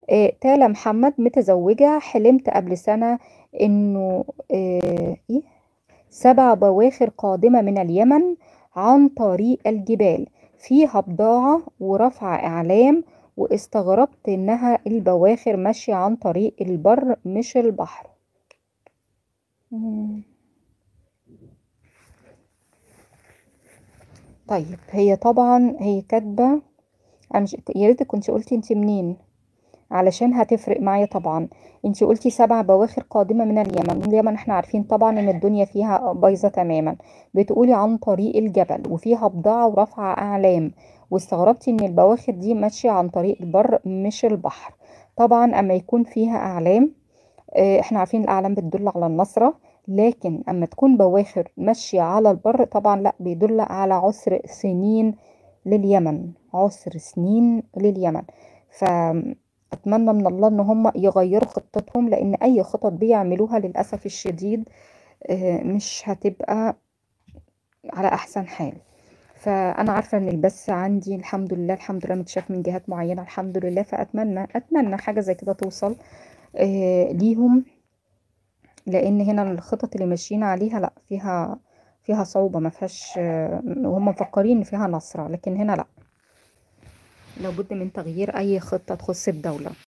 آه، تالا محمد متزوجة حلمت قبل سنة إنه آه، إيه سبع بواخر قادمة من اليمن عن طريق الجبال فيها بضاعة ورفع إعلام واستغربت إنها البواخر ماشية عن طريق البر مش البحر مم. طيب هي طبعا هي كاتبة أنا مش يا ريتك كنت قلتي انت منين علشان هتفرق معايا طبعا انتي قلتي سبع بواخر قادمة من اليمن اليمن احنا عارفين طبعا ان الدنيا فيها بايظة تماما بتقولي عن طريق الجبل وفيها بضاعة ورفع اعلام واستغربتي ان البواخر دي ماشية عن طريق البر مش البحر طبعا اما يكون فيها اعلام اه، احنا عارفين الاعلام بتدل على النصرة لكن اما تكون بواخر ماشية على البر طبعا لا بيدل على عسر سنين لليمن عسر سنين لليمن ف اتمنى من الله ان هم يغيروا خطتهم لان اي خطط بيعملوها للاسف الشديد آه، مش هتبقى على احسن حال فانا عارفه ان البث عندي الحمد لله الحمد لله متشاف من جهات معينه الحمد لله فاتمنى اتمنى حاجه زي كده توصل آه، ليهم لان هنا الخطط اللي ماشيين عليها لا فيها فيها صعوبه ما فيهاش آه، هم مفكرين ان فيها نصره لكن هنا لا لابد من تغيير اي خطه تخص الدوله